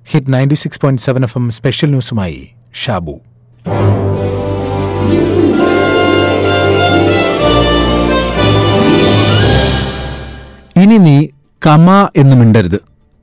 hit ninety six point seven F M special ന്യൂസുമായി ഷാബു ഇനി നീ കമ എന്ന് മിണ്ടരുത്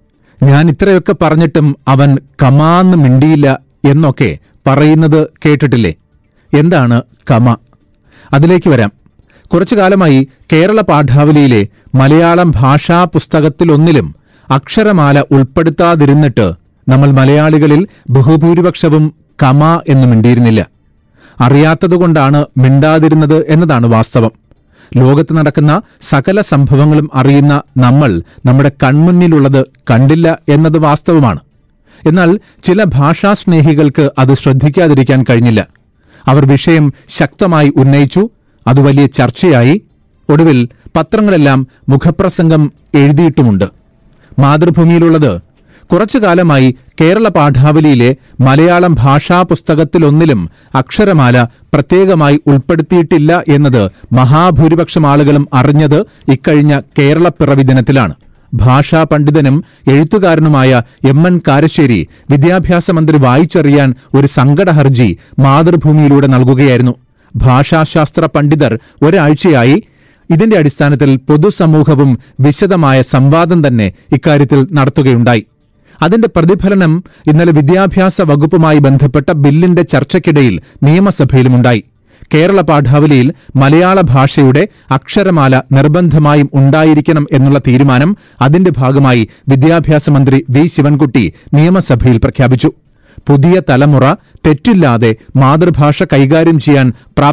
ഞാൻ ഇത്രയൊക്കെ പറഞ്ഞിട്ടും അവൻ കമാന്ന് മിണ്ടിയില്ല എന്നൊക്കെ പറയുന്നത് കേട്ടിട്ടില്ലേ എന്താണ് കമ അതിലേക്ക് വരാം കുറച്ചു കാലമായി കേരള പാഠാവലിയിലെ മലയാളം ഭാഷാ പുസ്തകത്തിലൊന്നിലും അക്ഷരമാല ഉൾപ്പെടുത്താതിരുന്നിട്ട് നമ്മൾ മലയാളികളിൽ ബഹുഭൂരിപക്ഷവും കമ എന്ന് മിണ്ടിയിരുന്നില്ല അറിയാത്തതുകൊണ്ടാണ് മിണ്ടാതിരുന്നത് എന്നതാണ് വാസ്തവം ലോകത്ത് നടക്കുന്ന സകല സംഭവങ്ങളും അറിയുന്ന നമ്മൾ നമ്മുടെ കൺമുന്നിലുള്ളത് കണ്ടില്ല എന്നത് വാസ്തവമാണ് എന്നാൽ ചില ഭാഷാസ്നേഹികൾക്ക് അത് ശ്രദ്ധിക്കാതിരിക്കാൻ കഴിഞ്ഞില്ല അവർ വിഷയം ശക്തമായി ഉന്നയിച്ചു അത് വലിയ ചർച്ചയായി ഒടുവിൽ പത്രങ്ങളെല്ലാം മുഖപ്രസംഗം എഴുതിയിട്ടുമുണ്ട് മാതൃഭൂമിയിലുള്ളത് കുറച്ചു കാലമായി കേരള പാഠാവലിയിലെ മലയാളം ഭാഷാ പുസ്തകത്തിലൊന്നിലും അക്ഷരമാല പ്രത്യേകമായി ഉൾപ്പെടുത്തിയിട്ടില്ല എന്നത് മഹാഭൂരിപക്ഷം ആളുകളും അറിഞ്ഞത് ഇക്കഴിഞ്ഞ കേരളപ്പിറവി ദിനത്തിലാണ് ഭാഷാ പണ്ഡിതനും എഴുത്തുകാരനുമായ എം എൻ കാരശ്ശേരി വിദ്യാഭ്യാസ മന്ത്രി വായിച്ചറിയാൻ ഒരു സങ്കട ഹർജി മാതൃഭൂമിയിലൂടെ നൽകുകയായിരുന്നു ഭാഷാശാസ്ത്ര പണ്ഡിതർ ഒരാഴ്ചയായി ഇതിന്റെ അടിസ്ഥാനത്തിൽ പൊതുസമൂഹവും വിശദമായ സംവാദം തന്നെ ഇക്കാര്യത്തിൽ നടത്തുകയുണ്ടായി അതിന്റെ പ്രതിഫലനം ഇന്നലെ വിദ്യാഭ്യാസ വകുപ്പുമായി ബന്ധപ്പെട്ട ബില്ലിന്റെ ചർച്ചയ്ക്കിടയിൽ നിയമസഭയിലുമുണ്ടായി കേരള പാഠാവലിയിൽ മലയാള ഭാഷയുടെ അക്ഷരമാല നിർബന്ധമായും ഉണ്ടായിരിക്കണം എന്നുള്ള തീരുമാനം അതിന്റെ ഭാഗമായി വിദ്യാഭ്യാസ മന്ത്രി വി ശിവൻകുട്ടി നിയമസഭയിൽ പ്രഖ്യാപിച്ചു പുതിയ തലമുറ തെറ്റില്ലാതെ മാതൃഭാഷ കൈകാര്യം ചെയ്യാൻ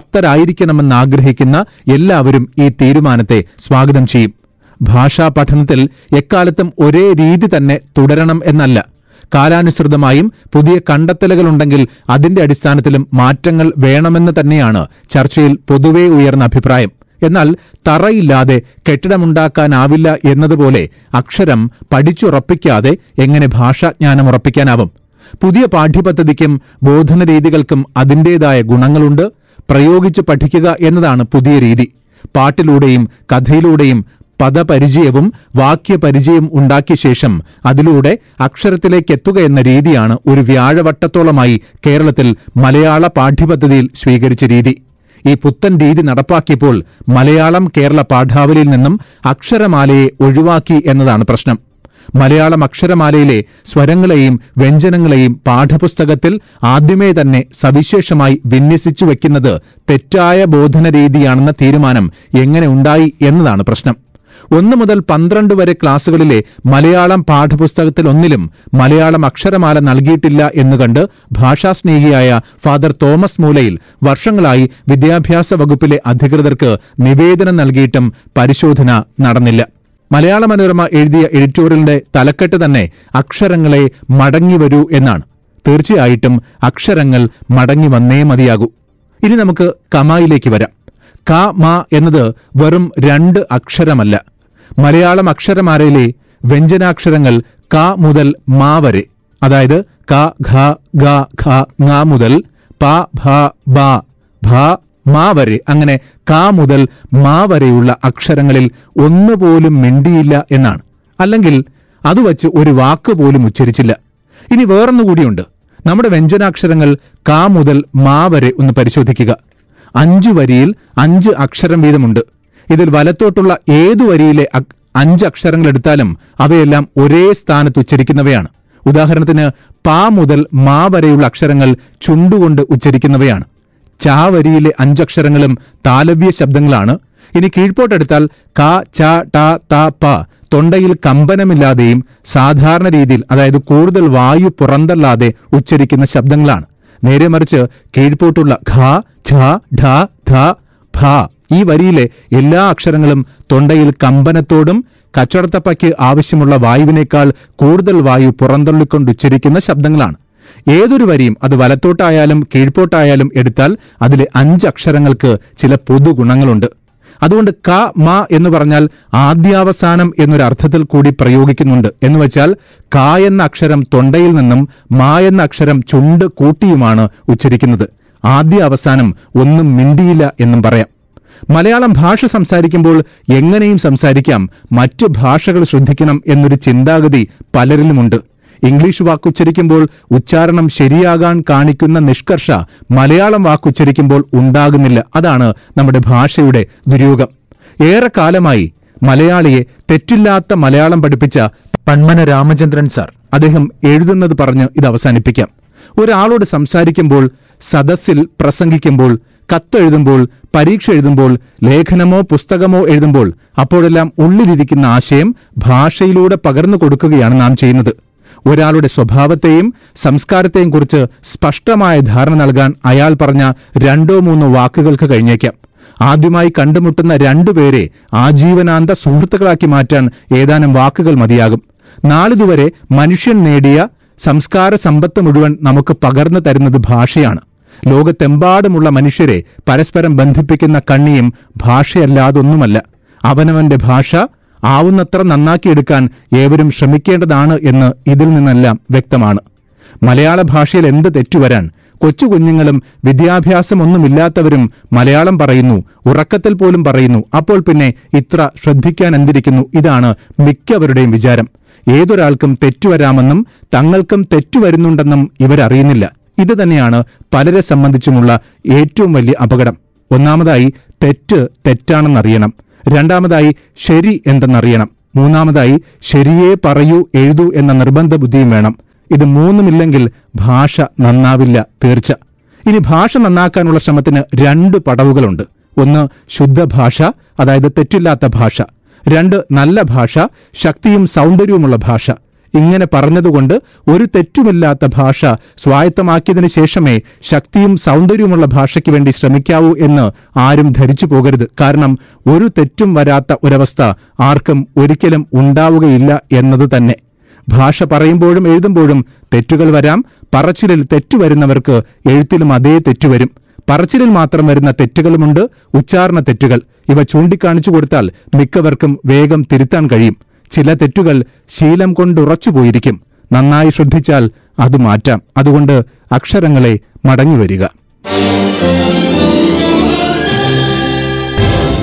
പ്രാപ്തരായിരിക്കണമെന്നാഗ്രഹിക്കുന്ന എല്ലാവരും ഈ തീരുമാനത്തെ സ്വാഗതം ചെയ്യും ഭാഷാ പഠനത്തിൽ എക്കാലത്തും ഒരേ രീതി തന്നെ തുടരണം എന്നല്ല കാലാനുസൃതമായും പുതിയ കണ്ടെത്തലുകളുണ്ടെങ്കിൽ അതിന്റെ അടിസ്ഥാനത്തിലും മാറ്റങ്ങൾ വേണമെന്ന് തന്നെയാണ് ചർച്ചയിൽ പൊതുവെ ഉയർന്ന അഭിപ്രായം എന്നാൽ തറയില്ലാതെ കെട്ടിടമുണ്ടാക്കാനാവില്ല എന്നതുപോലെ അക്ഷരം പഠിച്ചുറപ്പിക്കാതെ എങ്ങനെ ഭാഷാജ്ഞാനം ഉറപ്പിക്കാനാവും പുതിയ പാഠ്യപദ്ധതിക്കും ബോധന രീതികൾക്കും അതിന്റേതായ ഗുണങ്ങളുണ്ട് പ്രയോഗിച്ച് പഠിക്കുക എന്നതാണ് പുതിയ രീതി പാട്ടിലൂടെയും കഥയിലൂടെയും പദപരിചയവും വാക്യപരിചയം ഉണ്ടാക്കിയ ശേഷം അതിലൂടെ അക്ഷരത്തിലേക്ക് എത്തുക എന്ന രീതിയാണ് ഒരു വ്യാഴവട്ടത്തോളമായി കേരളത്തിൽ മലയാള പാഠ്യപദ്ധതിയിൽ സ്വീകരിച്ച രീതി ഈ പുത്തൻ രീതി നടപ്പാക്കിയപ്പോൾ മലയാളം കേരള പാഠാവലിയിൽ നിന്നും അക്ഷരമാലയെ ഒഴിവാക്കി എന്നതാണ് പ്രശ്നം മലയാളം അക്ഷരമാലയിലെ സ്വരങ്ങളെയും വ്യഞ്ജനങ്ങളെയും പാഠപുസ്തകത്തിൽ ആദ്യമേ തന്നെ സവിശേഷമായി വിന്യസിച്ചു വെക്കുന്നത് തെറ്റായ ബോധന രീതിയാണെന്ന തീരുമാനം എങ്ങനെ ഉണ്ടായി എന്നതാണ് പ്രശ്നം ഒന്ന് മുതൽ പന്ത്രണ്ട് വരെ ക്ലാസുകളിലെ മലയാളം പാഠപുസ്തകത്തിൽ ഒന്നിലും മലയാളം അക്ഷരമാല നൽകിയിട്ടില്ല എന്ന് കണ്ട് ഭാഷാസ്നേഹിയായ ഫാദർ തോമസ് മൂലയിൽ വർഷങ്ങളായി വിദ്യാഭ്യാസ വകുപ്പിലെ അധികൃതർക്ക് നിവേദനം നൽകിയിട്ടും പരിശോധന നടന്നില്ല മലയാള മനോരമ എഴുതിയ എഡിറ്റോറിയലിന്റെ തലക്കെട്ട് തന്നെ അക്ഷരങ്ങളെ മടങ്ങി വരൂ എന്നാണ് തീർച്ചയായിട്ടും അക്ഷരങ്ങൾ മടങ്ങി വന്നേ മതിയാകൂ ഇനി നമുക്ക് കമായിലേക്ക് വരാം ക മ എന്നത് വെറും രണ്ട് അക്ഷരമല്ല മലയാളം അക്ഷരമാലയിലെ വ്യഞ്ജനാക്ഷരങ്ങൾ ക മുതൽ മാ വരെ അതായത് ക ഘ ഗ ഘ ങ മുതൽ പ ഭ ബ ഭ മാ വരെ അങ്ങനെ ക മുതൽ മാ വരെയുള്ള അക്ഷരങ്ങളിൽ ഒന്നുപോലും മിണ്ടിയില്ല എന്നാണ് അല്ലെങ്കിൽ അത് വച്ച് ഒരു വാക്ക് പോലും ഉച്ചരിച്ചില്ല ഇനി വേറൊന്നുകൂടിയുണ്ട് നമ്മുടെ വ്യഞ്ജനാക്ഷരങ്ങൾ ക മുതൽ മാ വരെ ഒന്ന് പരിശോധിക്കുക അഞ്ചു വരിയിൽ അഞ്ച് അക്ഷരം വീതമുണ്ട് ഇതിൽ വലത്തോട്ടുള്ള ഏതു വരിയിലെ അക്- അഞ്ച് അക്ഷരങ്ങൾ എടുത്താലും അവയെല്ലാം ഒരേ സ്ഥാനത്ത് ഉച്ചരിക്കുന്നവയാണ് ഉദാഹരണത്തിന് പാ മുതൽ മാ വരെയുള്ള അക്ഷരങ്ങൾ ചുണ്ടുകൊണ്ട് ഉച്ചരിക്കുന്നവയാണ് ചാ വരിയിലെ അഞ്ചക്ഷരങ്ങളും താലവ്യ ശബ്ദങ്ങളാണ് ഇനി കീഴ്പോട്ടെടുത്താൽ ക ച ട ത പ തൊണ്ടയിൽ കമ്പനമില്ലാതെയും സാധാരണ രീതിയിൽ അതായത് കൂടുതൽ വായു പുറന്തള്ളാതെ ഉച്ചരിക്കുന്ന ശബ്ദങ്ങളാണ് നേരെ മറിച്ച് കീഴ്പോട്ടുള്ള ഘ ഝ ഢ ധ ഭ ഈ വരിയിലെ എല്ലാ അക്ഷരങ്ങളും തൊണ്ടയിൽ കമ്പനത്തോടും കച്ചവടത്തപ്പയ്ക്ക് ആവശ്യമുള്ള വായുവിനേക്കാൾ കൂടുതൽ വായു പുറന്തള്ളിക്കൊണ്ട് ഉച്ചരിക്കുന്ന ശബ്ദങ്ങളാണ് ഏതൊരു വരിയും അത് വലത്തോട്ടായാലും കീഴ്പോട്ടായാലും എടുത്താൽ അതിലെ അഞ്ച് അക്ഷരങ്ങൾക്ക് ചില പൊതുഗുണങ്ങളുണ്ട് അതുകൊണ്ട് ക മ എന്ന് പറഞ്ഞാൽ ആദ്യാവസാനം എന്നൊരു അർത്ഥത്തിൽ കൂടി പ്രയോഗിക്കുന്നുണ്ട് എന്ന് വെച്ചാൽ ക എന്ന അക്ഷരം തൊണ്ടയിൽ നിന്നും മാ എന്ന അക്ഷരം ചുണ്ട് കൂട്ടിയുമാണ് ഉച്ചരിക്കുന്നത് ആദ്യ അവസാനം ഒന്നും മിണ്ടിയില്ല എന്നും പറയാം മലയാളം ഭാഷ സംസാരിക്കുമ്പോൾ എങ്ങനെയും സംസാരിക്കാം മറ്റു ഭാഷകൾ ശ്രദ്ധിക്കണം എന്നൊരു ചിന്താഗതി പലരിലുമുണ്ട് ഇംഗ്ലീഷ് വാക്കുച്ചരിക്കുമ്പോൾ ഉച്ചാരണം ശരിയാകാൻ കാണിക്കുന്ന നിഷ്കർഷ മലയാളം വാക്കുച്ചരിക്കുമ്പോൾ ഉണ്ടാകുന്നില്ല അതാണ് നമ്മുടെ ഭാഷയുടെ ദുര്യോഗം ഏറെക്കാലമായി മലയാളിയെ തെറ്റില്ലാത്ത മലയാളം പഠിപ്പിച്ച പന്മന രാമചന്ദ്രൻ സാർ അദ്ദേഹം എഴുതുന്നത് പറഞ്ഞ് ഇത് അവസാനിപ്പിക്കാം ഒരാളോട് സംസാരിക്കുമ്പോൾ സദസ്സിൽ പ്രസംഗിക്കുമ്പോൾ കത്തെഴുതുമ്പോൾ പരീക്ഷ എഴുതുമ്പോൾ ലേഖനമോ പുസ്തകമോ എഴുതുമ്പോൾ അപ്പോഴെല്ലാം ഉള്ളിലിരിക്കുന്ന ആശയം ഭാഷയിലൂടെ പകർന്നു കൊടുക്കുകയാണ് നാം ചെയ്യുന്നത് ഒരാളുടെ സ്വഭാവത്തെയും സംസ്കാരത്തെയും കുറിച്ച് സ്പഷ്ടമായ ധാരണ നൽകാൻ അയാൾ പറഞ്ഞ രണ്ടോ മൂന്നോ വാക്കുകൾക്ക് കഴിഞ്ഞേക്കാം ആദ്യമായി കണ്ടുമുട്ടുന്ന രണ്ടുപേരെ ആജീവനാന്ത സുഹൃത്തുക്കളാക്കി മാറ്റാൻ ഏതാനും വാക്കുകൾ മതിയാകും നാളിതുവരെ മനുഷ്യൻ നേടിയ സംസ്കാര സമ്പത്ത് മുഴുവൻ നമുക്ക് പകർന്നു തരുന്നത് ഭാഷയാണ് ലോകത്തെമ്പാടുമുള്ള മനുഷ്യരെ പരസ്പരം ബന്ധിപ്പിക്കുന്ന കണ്ണിയും ഭാഷയല്ലാതൊന്നുമല്ല അവനവന്റെ ഭാഷ ആവുന്നത്ര നന്നാക്കിയെടുക്കാൻ ഏവരും ശ്രമിക്കേണ്ടതാണ് എന്ന് ഇതിൽ നിന്നെല്ലാം വ്യക്തമാണ് മലയാള ഭാഷയിൽ എന്ത് തെറ്റുവരാൻ കൊച്ചു കുഞ്ഞുങ്ങളും വിദ്യാഭ്യാസമൊന്നുമില്ലാത്തവരും മലയാളം പറയുന്നു ഉറക്കത്തിൽ പോലും പറയുന്നു അപ്പോൾ പിന്നെ ഇത്ര ശ്രദ്ധിക്കാൻ എന്തിരിക്കുന്നു ഇതാണ് മിക്കവരുടെയും വിചാരം ഏതൊരാൾക്കും തെറ്റുവരാമെന്നും തങ്ങൾക്കും തെറ്റുവരുന്നുണ്ടെന്നും ഇവരറിയുന്നില്ല ഇത് തന്നെയാണ് പലരെ സംബന്ധിച്ചുമുള്ള ഏറ്റവും വലിയ അപകടം ഒന്നാമതായി തെറ്റ് തെറ്റാണെന്നറിയണം രണ്ടാമതായി ശരി എന്തെന്നറിയണം മൂന്നാമതായി ശരിയേ പറയൂ എഴുതൂ എന്ന നിർബന്ധ ബുദ്ധിയും വേണം ഇത് മൂന്നുമില്ലെങ്കിൽ ഭാഷ നന്നാവില്ല തീർച്ച ഇനി ഭാഷ നന്നാക്കാനുള്ള ശ്രമത്തിന് രണ്ട് പടവുകളുണ്ട് ഒന്ന് ശുദ്ധ ഭാഷ അതായത് തെറ്റില്ലാത്ത ഭാഷ രണ്ട് നല്ല ഭാഷ ശക്തിയും സൗന്ദര്യവുമുള്ള ഭാഷ ഇങ്ങനെ പറഞ്ഞതുകൊണ്ട് ഒരു തെറ്റുമില്ലാത്ത ഭാഷ സ്വായത്തമാക്കിയതിനു ശേഷമേ ശക്തിയും സൗന്ദര്യവുമുള്ള ഭാഷയ്ക്ക് വേണ്ടി ശ്രമിക്കാവൂ എന്ന് ആരും ധരിച്ചു പോകരുത് കാരണം ഒരു തെറ്റും വരാത്ത ഒരവസ്ഥ ആർക്കും ഒരിക്കലും ഉണ്ടാവുകയില്ല എന്നത് തന്നെ ഭാഷ പറയുമ്പോഴും എഴുതുമ്പോഴും തെറ്റുകൾ വരാം പറച്ചിലിൽ തെറ്റുവരുന്നവർക്ക് എഴുത്തിലും അതേ തെറ്റുവരും പറച്ചിലിൽ മാത്രം വരുന്ന തെറ്റുകളുമുണ്ട് ഉച്ചാരണ തെറ്റുകൾ ഇവ ചൂണ്ടിക്കാണിച്ചു കൊടുത്താൽ മിക്കവർക്കും വേഗം തിരുത്താൻ കഴിയും ചില തെറ്റുകൾ ശീലം കൊണ്ടുറച്ചുപോയിരിക്കും നന്നായി ശ്രദ്ധിച്ചാൽ അത് മാറ്റാം അതുകൊണ്ട് അക്ഷരങ്ങളെ മടങ്ങി വരിക